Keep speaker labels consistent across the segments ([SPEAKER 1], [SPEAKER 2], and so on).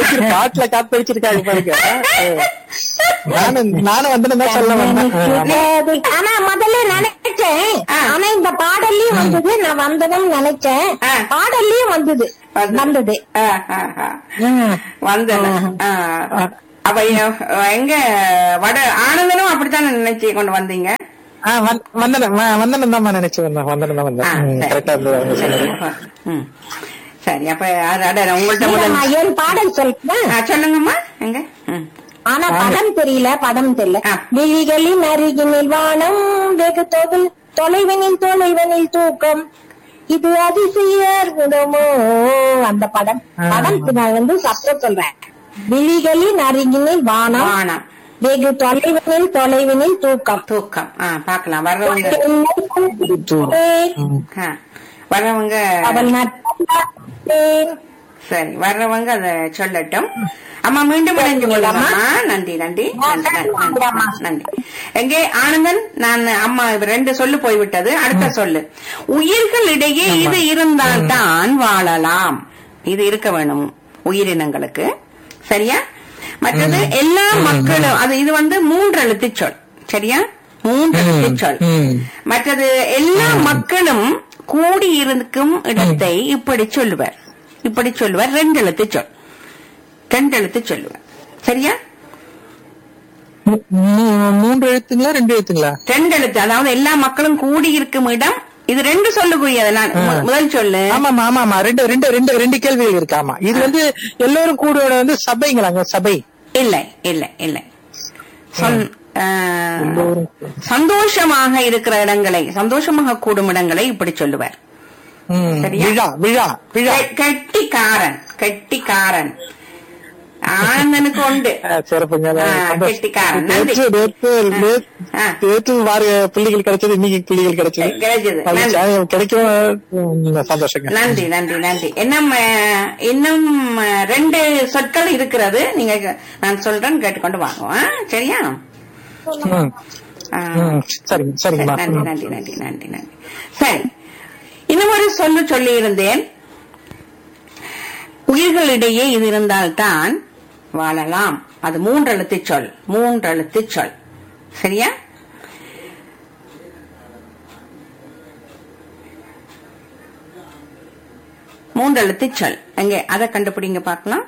[SPEAKER 1] வச்சிரு பாட்டுல காத்து வச்சிருக்காங்க பாருங்க நானும் நானும் வந்து தான் சொல்ல வந்தேன் ஆமா.
[SPEAKER 2] அது- ஆனா முதல்ல நினைச்சேன் ஆனா இந்த பாடல்லயும் வந்தது நான் வந்ததும் நினைச்சேன்
[SPEAKER 3] ஆ.
[SPEAKER 2] பாடல்லயும் வந்தது
[SPEAKER 3] வந்தது.
[SPEAKER 2] வந்தது
[SPEAKER 3] ஆ, ஆ, ஆ. வந்தன ஆ. அப்ப எ- எங்க வட ஆனந்தனும் அப்படித்தானே நினைச்சு கொண்டு வந்தீங்க
[SPEAKER 1] ஆ, வந்- வந்தனம் வ- வந்தனம் தான் நினைச்சு வந்தேன் வந்தனம் தான்
[SPEAKER 3] ஆ,
[SPEAKER 1] வந்தேன் ம்,
[SPEAKER 3] சரி.
[SPEAKER 1] கரெக்டா இருந்தது அவங்க சொன்னது
[SPEAKER 3] ம். சரி அப்ப அது அட உங்கள்ட்ட
[SPEAKER 2] இல்ல,
[SPEAKER 3] முதல்ல
[SPEAKER 2] நான் என் பாடல் சொல்றேன்
[SPEAKER 3] ஆ, சொல்லுங்கம்மா எங்க ம்.
[SPEAKER 2] ஆனா படம் தெரியல படம் தெரியல
[SPEAKER 3] ஆ.
[SPEAKER 2] விழிகளின் அருகினில் வானம் வெகு தொகுல் தொலைவனில் தொலைவனில் தூக்கம் இது அதிசய அற்புதமோ அந்த படம் படத்துக்கு நான் வந்து சப்த சொல்றேன் விழிகளின் அருகினில் வானம்
[SPEAKER 3] வானம்
[SPEAKER 2] வெகு தொலைவனில் தொலைவனில் தூக்கம்
[SPEAKER 3] தூக்கம் ஆ பாக்கலாம் வர்றவங்க ஆ, வர்றவங்க
[SPEAKER 2] அவள் நட்பேன்.
[SPEAKER 3] சரி வர்றவங்க அத சொல்லட்டும் அம்மா மீண்டும் இணைஞ்சு கொள்ளலாமா நன்றி நன்றி நன்றி, நன்றி, நன்றி, நன்றி எங்கே ஆனந்தன் நான் அம்மா இது ரெண்டு சொல்லு போய்விட்டது அடுத்த சொல்லு உயிர்களிடையே இது இருந்தால்தான் வாழலாம் இது இருக்க வேணும் உயிரினங்களுக்கு சரியா மற்றது எல்லா மக்களும் அது இது வந்து மூன்று எழுத்து சொல் சரியா மூன்று எழுத்து சொல்
[SPEAKER 1] ம்.
[SPEAKER 3] மற்றது எல்லா மக்களும் கூடியிருக்கும் இடத்தை இப்படி சொல்லுவர் இப்படி சொல்லுவர் ரெண்டு எழுத்து சொல் ரெண்டு எழுத்து சொல்லுவர் சரியா
[SPEAKER 1] மூ- மூ- மூன்று எழுத்துங்களா ரெண்டு எழுத்துங்களா
[SPEAKER 3] ரெண்டு எழுத்து அதாவது எல்லா மக்களும் கூடியிருக்கும் இடம் இது ரெண்டு சொல்லக்கூடியது நான் மு- முதல் சொல்லு
[SPEAKER 1] ஆமா ஆமா ஆமா ரெண்டு ரெண்டு ரெண்டு ரெண்டு கேள்விகள் இருக்கு ஆமா இது வந்து எல்லோரும் கூடுவோட வந்து சபைங்களாங்க சபை
[SPEAKER 3] இல்லை இல்லை இல்லை சொன்- ஆ, சந்தோஷமாக இருக்கிற இடங்களை சந்தோஷமாக கூடும் இடங்களை இப்படி சொல்லுவர்
[SPEAKER 1] ம்,
[SPEAKER 3] சரியா?
[SPEAKER 1] விழா விழா விழா
[SPEAKER 3] கெ- கெட்டிக்காரன் கெட்டிக்காரன் ஆனந்தனுக்கு உண்டு
[SPEAKER 1] ஆ, சிறப்புங்க
[SPEAKER 3] ஆ,
[SPEAKER 1] சந்தோஷம்.
[SPEAKER 3] கெட்டிக்காரன். நன்றி.
[SPEAKER 1] நேற்று நேற்று நேற்று-
[SPEAKER 3] ஆ.
[SPEAKER 1] நேற்று வார புள்ளிகள் கிடைச்சது இன்னைக்கு புள்ளிகள் கிடைச்சது
[SPEAKER 3] கிடைச்சது.
[SPEAKER 1] அது
[SPEAKER 3] நன்றி.
[SPEAKER 1] சா- கிடைக்கும் ம், சந்தோஷங்க
[SPEAKER 3] நன்றி நன்றி நன்றி இன்னும் அஹ், இன்னும் அஹ், ரெண்டு சொற்கள் இருக்கிறது நீங்க நான் சொல்றேன் கேட்டுக்கொண்டு வாங்க ஆ? சரியா
[SPEAKER 1] ம்,
[SPEAKER 3] ஆ.
[SPEAKER 1] ம், சரிங்க சரிங்கம்மா
[SPEAKER 3] நன்றி
[SPEAKER 1] ம்.
[SPEAKER 3] நன்றி நன்றி நன்றி நன்றி சரி இன்னும் ஒரு சொல்லு சொல்லி இருந்தேன் உயிர்களிடையே இது இருந்தால்தான் வாழலாம் அது மூன்றெழுத்து சொல் மூன்றெழுத்து சொல் சரியா மூன்றெழுத்து சொல் எங்க அதை கண்டுபிடிங்க பார்க்கலாம்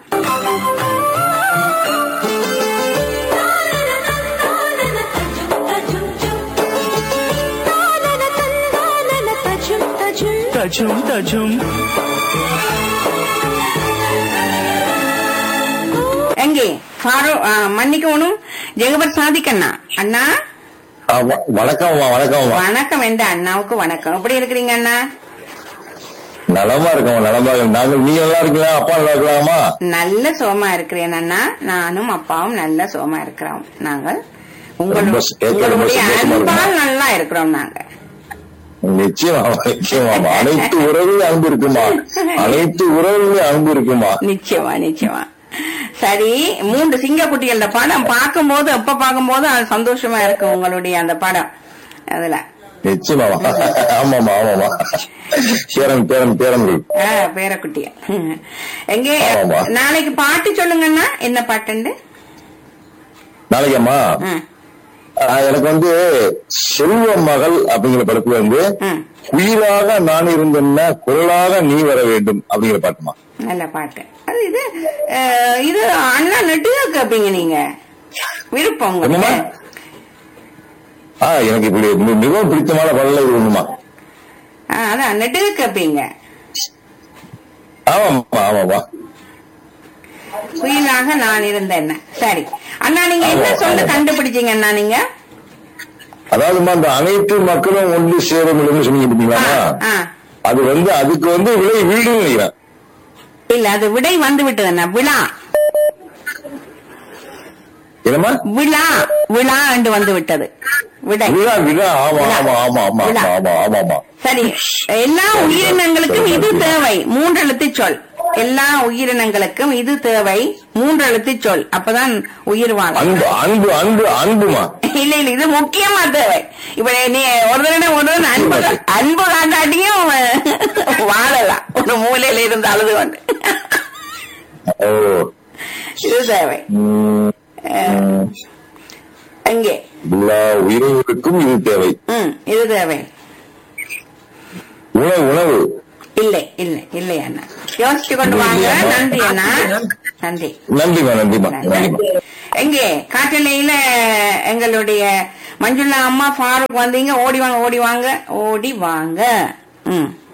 [SPEAKER 4] தஜும் தஜும்
[SPEAKER 3] எங்கே ஃபாரோ ஆ, மன்னிக்கணும் ஜெகபர் சாதிக்கண்ணா அண்ணா
[SPEAKER 5] ஆ, வ- வணக்கம்மா வணக்கம்மா
[SPEAKER 3] வணக்கம் எந்த அண்ணாவுக்கு வணக்கம் எப்படி இருக்கிறீங்க அண்ணா
[SPEAKER 5] நலமா இருக்கோம் நலமா இருக்கோம் நாங்கள் நீங்க நல்லா இருக்கலாம் அப்பா நல்லா இருக்கலாமா
[SPEAKER 3] நல்ல சுகமா இருக்கிறேன் அண்ணா நானும் அப்பாவும் நல்ல சுகமா இருக்கிறோம் நாங்கள்
[SPEAKER 5] ரொம்ப
[SPEAKER 3] உங்களு-
[SPEAKER 5] ச- கேட்க ரொம்ப
[SPEAKER 3] உங்களுடைய
[SPEAKER 5] சந்தோஷமா
[SPEAKER 3] அன்பால்
[SPEAKER 5] இருக்குமா?
[SPEAKER 3] நல்லா இருக்கிறோம் நாங்க
[SPEAKER 5] நிச்சயமா நிச்சயமா அனைத்து உறவுலையும் அன்பு இருக்குமா அனைத்து உறவுலையும் அன்பு இருக்குமா
[SPEAKER 3] நிச்சயமா நிச்சயமா சரி மூன்று சிங்கக்குட்டிகளோட படம் பார்க்கும்போது எப்ப பார்க்கும்போது அது சந்தோஷமா இருக்கும் உங்களுடைய அந்த படம் அதுல
[SPEAKER 5] நிச்சயமாமா ஆமாமா ஆமாமா பேரன் பேரன் பேரன்கள்
[SPEAKER 3] ஆ, பேரக்குட்டிய எங்கே
[SPEAKER 5] ஆமா.
[SPEAKER 3] நாளைக்கு பாட்டு சொல்லுங்கண்ணா என்ன பாட்டுண்டு
[SPEAKER 5] நாளைக்கம்மா
[SPEAKER 3] ம்,
[SPEAKER 5] ஆ, எனக்கு வந்து செல்வ மகள் அப்படிங்கிற படத்துல வந்து
[SPEAKER 3] ம்.
[SPEAKER 5] உயிராக நான் இருந்தேன்னா குரலாக நீ வர வேண்டும் அப்படிங்கிற பாட்டுமா
[SPEAKER 3] நல்ல பாட்டு அது இது அஹ், இது அண்ணா நெட்டுக கேப்பீங்க நீங்க விருப்பம் உங்களுக்கு
[SPEAKER 5] என்னம்மா? ஆ எனக்கு இப்படி மி- மிகவும் பிடித்தமான பாடல இது ஒண்ணுமா
[SPEAKER 3] ஆ, அதான் நெட்டுக கேப்பீங்க
[SPEAKER 5] ஆமாம்மா ஆமாம்மா
[SPEAKER 3] உயிராக நான் இருந்தேன் சரி அண்ணா நீங்க என்ன
[SPEAKER 5] ஆமா,
[SPEAKER 3] சொல்ல
[SPEAKER 5] ஆமா.
[SPEAKER 3] கண்டுபிடிச்சீங்க அண்ணா நீங்க
[SPEAKER 5] அதாவதுமா அந்த அனைத்து மக்களும் ஒன்று சேரும் இடம்னு சொன்னீங்க
[SPEAKER 3] ஆ,
[SPEAKER 5] பாத்தீங்களா
[SPEAKER 3] ஆ.
[SPEAKER 5] அது வந்து அதுக்கு வந்து விலை வீடுன்னு நினைக்கிறேன்
[SPEAKER 3] இல்ல அது விடை வந்து விட்டது அண்ணா விழா
[SPEAKER 5] என்னம்மா
[SPEAKER 3] விழா விழா என்று வந்து விட்டது விடை
[SPEAKER 5] விழா விழா ஆமா
[SPEAKER 3] விழா.
[SPEAKER 5] ஆமா ஆமா ஆமா
[SPEAKER 3] விழா.
[SPEAKER 5] ஆமா ஆமா ஆமா
[SPEAKER 3] சரி எல்லா உயிரினங்களுக்கும் இது தேவை மூன்று எழுத்து சொல் எல்லா உயிரினங்களுக்கும் இது தேவை மூன்று எழுத்து சொல் அப்பதான் உயிர் வாழும்
[SPEAKER 5] அன்பு அன்பு அன்பு அன்புமா
[SPEAKER 3] இல்ல இல்ல இது முக்கியமா தேவை இப்ப நீ ஒரு தடவை ஒரு தடவை அன்பு கா- அன்பு காட்டாட்டியும் வாழலாம் ஒரு மூலையில இருந்து அழுது கொண்டு
[SPEAKER 5] ஓ
[SPEAKER 3] இது தேவை
[SPEAKER 5] ம்,
[SPEAKER 3] அஹ், எங்கே
[SPEAKER 5] எல்லா உயிர்களுக்கும் இது தேவை
[SPEAKER 3] ம் இது தேவை
[SPEAKER 5] உணவு உணவு
[SPEAKER 3] இல்லை இல்லை இல்லை அண்ணா யோசிச்சு கொண்டு வாங்க நன்றி அண்ணா நன்றி
[SPEAKER 5] நன்றிமா நன்றிமா நன்றிமா
[SPEAKER 3] எங்கே காட்டலையில எங்களுடைய மஞ்சுளா அம்மா ஃபாரூக் வந்தீங்க ஓடி வாங்க ஓடி வாங்க ஓடி வாங்க ம்